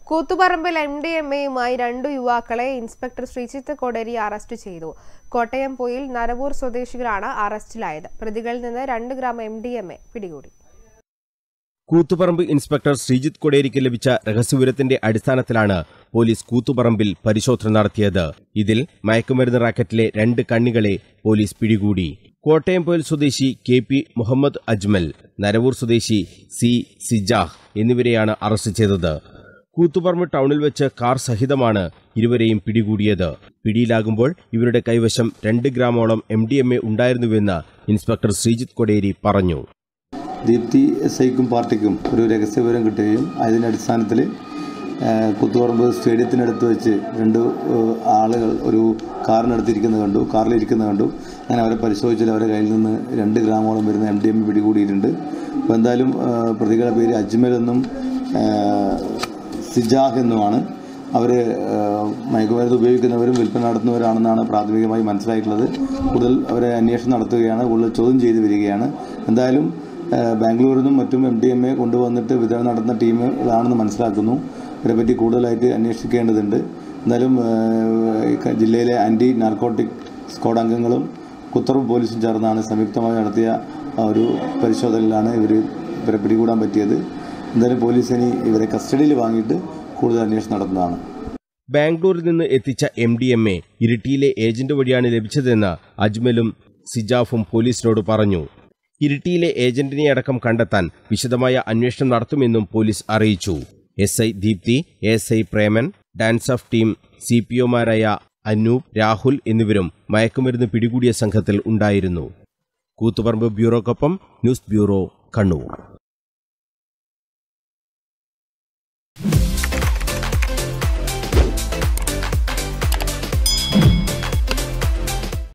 കൂത്തുപറമ്പിൽ M D M എയുമായി രണ്ടു യുവാക്കളെ ഇൻസ്പെക്ടർ ശ്രീജിത്ത് കൊടേരി അറസ്റ്റ് ചെയ്തു കോട്ടയം പോയിൽ നരവൂർ സ്വദേശികളാണ് അറസ്റ്റിലായത് പ്രതികളിൽ നിന്ന് രണ്ട് gram M D M A പിടികൂടി കൂത്തുപറമ്പ് ഇൻസ്പെക്ടർ ശ്രീജിത്ത് കൊടേരിക്ക് ലഭിച്ച രഹസ്യവിവരത്തിന്റെ അടിസ്ഥാനത്തിലാണ് പോലീസ് കൂത്തുപറമ്പിൽ പരിശോധന നടത്തിയത് ഇതിൽ മയക്കുമരുന്ന് റാക്കറ്റിലെ രണ്ട് കണ്ണികളെ പോലീസ് പിടികൂടി കോട്ടയം പോയിൽ സ്വദേശി കെ പി മുഹമ്മദ് അജ്മൽ നരവൂർ സ്വദേശി സി സിജാഹ് എന്നിവരെയാണ് അറസ്റ്റ് ചെയ്തത് കൂത്തുപറമ്പ് ടൗണിൽ വെച്ച് കാർ സഹിതമാണ് ഇരുവരെയും പിടികൂടിയത് പിടിയിലാകുമ്പോൾ ഇവരുടെ കൈവശം രണ്ട് ഗ്രാമോളം എം ഡി എം എ ഉണ്ടായിരുന്നുവെന്ന് ഇൻസ്പെക്ടർ ശ്രീജിത്ത് കൊടേരി പറഞ്ഞു ദീപ്തി എസ് ഐക്കും പാർട്ടിക്കും ഒരു രഹസ്യവിവരം കിട്ടുകയും അതിൻ്റെ അടിസ്ഥാനത്തിൽ കുത്തുപറമ്പ് സ്റ്റേഡിയത്തിനടുത്ത് വെച്ച് രണ്ട് ഏഹ്, ആളുകൾ ഒരു കാറിനടുത്തിരിക്കുന്നത് കണ്ടു കാറിലിരിക്കുന്നത് കണ്ടു അങ്ങനെ അവരെ പരിശോധിച്ചാൽ അവരുടെ കയ്യിൽ നിന്ന് രണ്ട് ഗ്രാമോളം വരുന്ന എം ഡി എം പിടികൂടിയിട്ടുണ്ട് അപ്പോൾ എന്തായാലും ഏഹ്, പ്രതികളുടെ പേര് അജ്മൽ എന്നും ഏഹ്, സിജാഹ് എന്നുമാണ് അവർ മയക്കുമരുന്ന് ഉപയോഗിക്കുന്നവരും വിൽപ്പന നടത്തുന്നവരാണെന്നാണ് പ്രാഥമികമായി മനസ്സിലായിട്ടുള്ളത് കൂടുതൽ അവരെ അന്വേഷണം നടത്തുകയാണ് കൂടുതൽ ചോദ്യം ചെയ്തു വരികയാണ് എന്തായാലും ഏഹ്, ബാംഗ്ലൂരിൽ നിന്നും മറ്റും എം ഡി എം എ കൊണ്ടുവന്നിട്ട് വിതരണം നടത്തുന്ന ടീമുകളാണെന്ന് മനസ്സിലാക്കുന്നു ഇവരെപ്പറ്റി കൂടുതലായിട്ട് അന്വേഷിക്കേണ്ടതുണ്ട് എന്തായാലും ഏഹ്, ഈ ക- ജില്ലയിലെ ആൻറ്റി നാർക്കോട്ടിക് സ്ക്വാഡ് അംഗങ്ങളും കുത്തറവ് പോലീസും ചേർന്നാണ് സംയുക്തമായി നടത്തിയ ആ ഒരു പരിശോധനയിലാണ് ഇവർ ഇവരെ പിടികൂടാൻ പറ്റിയത് എന്തായാലും പോലീസ് ഇനി ഇവരെ കസ്റ്റഡിയിൽ വാങ്ങിയിട്ട് കൂടുതൽ അന്വേഷണം നടത്തുന്നതാണ് ബാംഗ്ലൂരിൽ നിന്ന് എത്തിച്ച എം ഡി എം എ ഇരിട്ടിയിലെ ഏജന്റ് വഴിയാണ് ലഭിച്ചതെന്ന് അജ്മലും സിജാഫും പോലീസിനോട് പറഞ്ഞു ഇരിട്ടിയിലെ ഏജന്റിനെ അടക്കം കണ്ടെത്താൻ വിശദമായ അന്വേഷണം നടത്തുമെന്നും പോലീസ് അറിയിച്ചു S I Deepthi S I Preman DANSAF team C P ഒമാരായ അനൂപ് രാഹുൽ എന്നിവരും മയക്കുമരുന്ന് പിടികൂടിയ സംഘത്തിൽ ഉണ്ടായിരുന്നു കൂത്തുപറമ്പ് ബ്യൂറോക്കൊപ്പം ന്യൂസ് ബ്യൂറോ കണ്ണൂർ